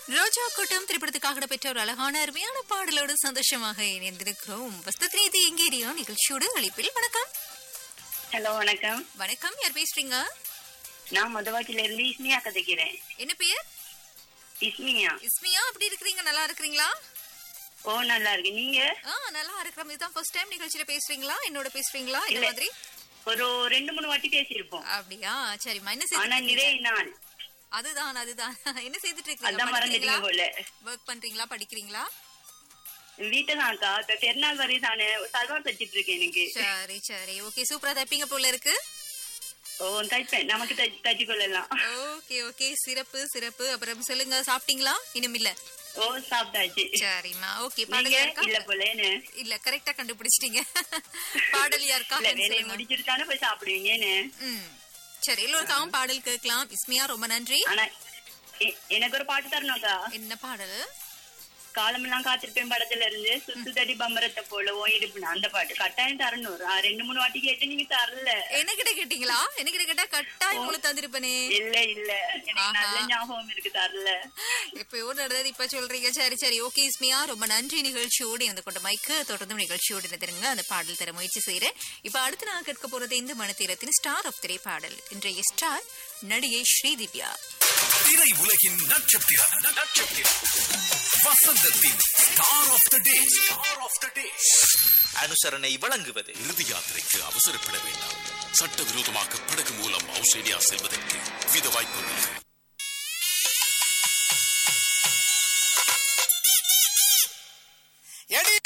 ரோஜா கூட்டம் திரைப்படத்துக்காக பெற்ற ஒரு அழகான அருமையான பாடலோடு சந்தோஷமாக இணைந்திருக்கிறோம் வஸ்தத்ரீதி எங்கேரியோ நிகழ்ச்சியோடு அழைப்பில் வணக்கம் ஹலோ வணக்கம் வணக்கம் யார் பேசுறீங்க நான் மதுவாக்கில இருந்து இஸ்மியா கதைக்கிறேன் என்ன பேர் இஸ்மியா இஸ்மியா அப்படி இருக்கிறீங்க நல்லா இருக்கிறீங்களா ஓ நல்லா இருக்கு நீங்க ஆ நல்லா இருக்கிறோம் இதுதான் ஃபர்ஸ்ட் டைம் நிகழ்ச்சியில பேசுறீங்களா என்னோட பேசுறீங்களா இந்த இல்ல. மாதிரி ஒரு ரெண்டு மூணு வாட்டி பேசியிருப்போம் அப்படியா சரிம்மா என்ன ஆனா செய்துட்டு நிறைய இருக்கீங்க? நாள் அதுதான் அதுதான் என்ன செய்துட்டு இருக்கீங்க அதான் மறந்துட்டீங்க போல ஒர்க் பண்றீங்களா படிக்கிறீங்களா வீட்டை தான்க்கா இப்ப பெருநாள் வரை தானே சல்வார் தச்சிட்டு இருக்கேன் எனக்கு சரி சரி ஓகே சூப்பரா தைப்பீங்க போல இருக்கு ஓ தைப்பேன் நமக்கு தச்சு தச்சு கொள்ளலாம் ஓகே ஓகே சிறப்பு சிறப்பு அப்புறம் சொல்லுங்க சாப்பிட்டீங்களா இன்னும் இல்ல ஓ சாப்பிட்டாச்சு சரிம்மா ஓகே நீங்க பாடல் யாருக்கா இல்ல போல என்ன இல்ல கரெக்டா கண்டுபிடிச்சிட்டீங்க பாடல் யாருக்கா இல்ல வேலையை சொல்லுங்க. முடிச்சிட்டு தானே போய் சாப்பிடுவீங்க என்ன ம் சரி எல்லோருக்காகவும் பாடல் கேட்கலாம் இஸ்மியா ரொம்ப நன்றி ஆனா எ- எனக்கு ஒரு பாட்டு தரணும்க்கா என்ன பாடல் காலமெல்லாம் காத்திருப்பேன் படத்துல இருந்து சுத்து தடி பம்பரத்தை போல ஓ இடுப்புனா அந்த பாட்டு கட்டாயம் தரணும் ஆ, ரெண்டு மூணு வாட்டி கேட்டு நீங்க தரல என்கிட்ட கேட்டீங்களா என்கிட்ட கேட்டா கட்டாயம் உங்களுக்கு தந்திருப்பேனே இல்ல இல்ல எனக்கு ஆஹா. நல்ல ஞாபகம் இருக்கு தரல எப்பயோ நடந்தது இப்ப சொல்றீங்க சரி சரி ஓகே இஸ்மியா ரொம்ப நன்றி நிகழ்ச்சியோடு இந்த கொண்ட மைக்கு தொடர்ந்து நிகழ்ச்சியோடு இருந்துருங்க அந்த பாடல் தர முயற்சி செய்யறேன் இப்ப அடுத்து நான் கேட்க போறது இந்த மனத்தீரத்தின் ஸ்டார் ஆஃப் திரை பாடல் இன்றைய ஸ்டார் நடிகை ஸ்ரீதிவ்யா திரை உலகின் நட்சத்திரம் நட்சத்திரம் வசந்தத்தின் star of the day star of the day அனுசரணை வழங்குவது இறுதி யாத்திரைக்கு அவசரப்பட வேண்டாம் சட்டவிரோதமாக படகு மூலம் ஆஸ்திரேலியா செல்வதற்கு வித வாய்ப்புள்ளது